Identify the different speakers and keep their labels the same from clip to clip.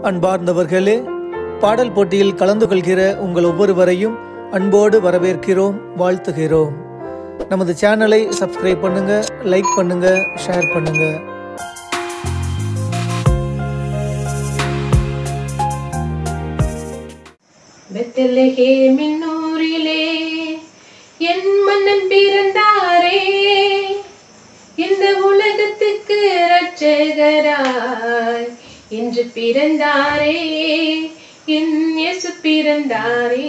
Speaker 1: அன்பார்ந்தவர்களே பாடல் போட்டியில் கலந்து கொள்கிற உங்கள் ஒவ்வொருவரையும் அன்போடு வரவேற்கிறோம் வாழ்த்துகிறோம் நமது சேனலை சப்ஸ்கிரைப் பண்ணுங்க லைக் பண்ணுங்க ஷேர் பண்ணுங்க
Speaker 2: பெத்தலகேமின் ஊரிலே என் மன்னன் பிறந்தாரே இந்த உலகத்துக்கு இரட்சகராய் இன்று பிறந்தாரே என் இயேசு பிறந்தாரே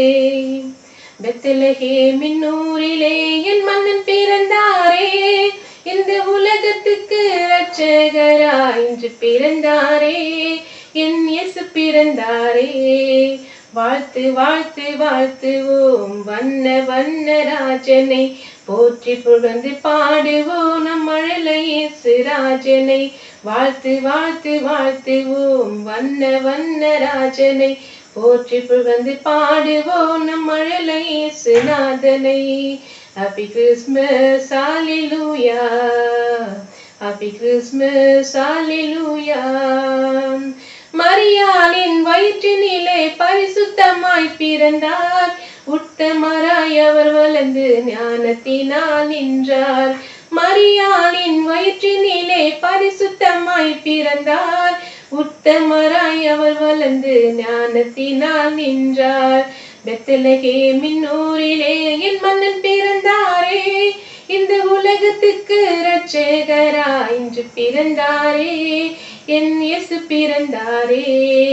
Speaker 2: பெத்தலகேமின் ஊரிலே என் மன்னன் பிறந்தாரே இந்த உலகத்துக்கு இரட்சகராய் இன்று பிறந்தாரே என் இயேசு பிறந்தாரே வாழ்த்து வாழ்த்து வாழ்த்துவோம் வண்ண வண்ண ராஜனை போற்றி புகழ்ந்து பாடுவோம் நம் மழலை இயேசு ராஜனை வாழ்த்து வாழ்த்து வாழ்த்துவோம் வண்ண வண்ண ராஜனை போற்றி புகழ்ந்து பாடுவோம் நம் மழலை இயேசு நாதனை ஹாப்பி கிறிஸ்மஸ் ஹalleluya ஹாப்பி கிறிஸ்மஸ் ஹalleluya மரியாளின் வயிற்றினிலே பரிசுத்தமாய் பிறந்தார் உத்தமராய் அவர் வளர்ந்து ஞானத்தினால் நின்றார் மரியாளின் வயிற்றினிலே பரிசுத்தமாய் பிறந்தார் உத்தமராய் அவர் வளர்ந்து ஞானத்தினால் நின்றார் பெத்தலகேமின் ஊரிலே என் மன்னன் பிறந்தாரே இந்த உலகத்துக்கு இரட்சகராய் இன்று பிறந்தாரே என் இயேசு பிறந்தாரே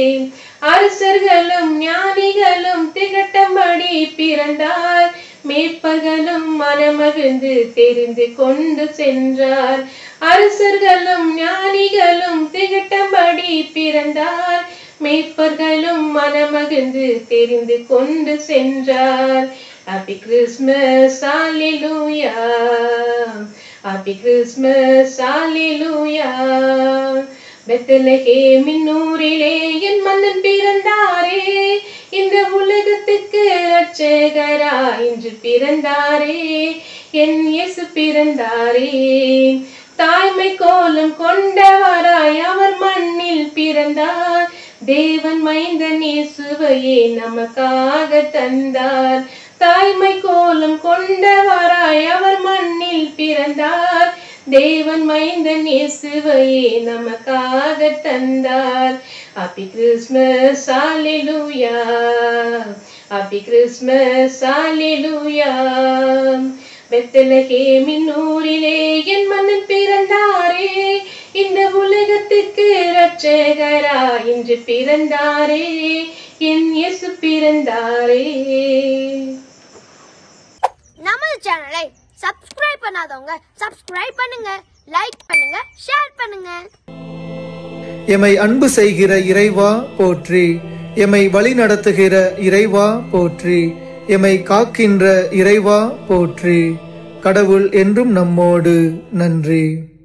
Speaker 2: அரசர்களும் ஞானிகளும் திகட்டம்படி பிறந்தார் மேற்பகலும் மனமகிழ்ந்து தெரிந்து கொண்டு சென்றார் அரசர்களும் ஞானிகளும் திகட்டம்படி பிறந்தார் மேய்ப்பர்களும் மனமகிழ்ந்து தெரிந்து கொண்டு சென்றார் ஹாப்பி கிறிஸ்மஸ் ஹalleluya ஹாப்பி கிறிஸ்மஸ் ஹalleluya பெத்தலகேமின் ஊரிலே என் மன்னன் பிறந்தாரே இந்த உலகத்துக்கு இரட்சகராய் இன்று பிறந்தாரே என் இயேசு பிறந்தாரே தாய்மை கோலம் கொண்டவராய் அவர் மண்ணில் பிறந்தார் தேவன் மைந்தன் இயேசுவையே நமக்காக தந்தார் தாய்மை கோலம் கொண்டவராய் அவர் மண்ணில் பிறந்தார் தேவன் மைந்தன் இயேசுவையே நமக்காக தந்தார் ஹாப்பி கிறிஸ்மஸ் ஹalleluya ஹாப்பி கிறிஸ்மஸ் ஹalleluya பெத்தலகேமின் ஊரிலே என் மன்னன் பிறந்தாரே இந்த உலகத்துக்கு இரட்சகரா இன்று பிறந்தாரே என் இயேசு பிறந்தாரே
Speaker 3: நமது சேனலை சப்ஸ்கிரைப் பண்ணாதவங்க சப்ஸ்கிரைப் பண்ணுங்க லைக் பண்ணுங்க ஷேர் பண்ணுங்க
Speaker 1: எமை அன்பு செய்கிற இறைவா போற்றி எமை வழி நடத்துகிற இறைவா போற்றி எமை காக்கின்ற இறைவா போற்றி கடவுள் என்றும் நம்மோடு நன்றி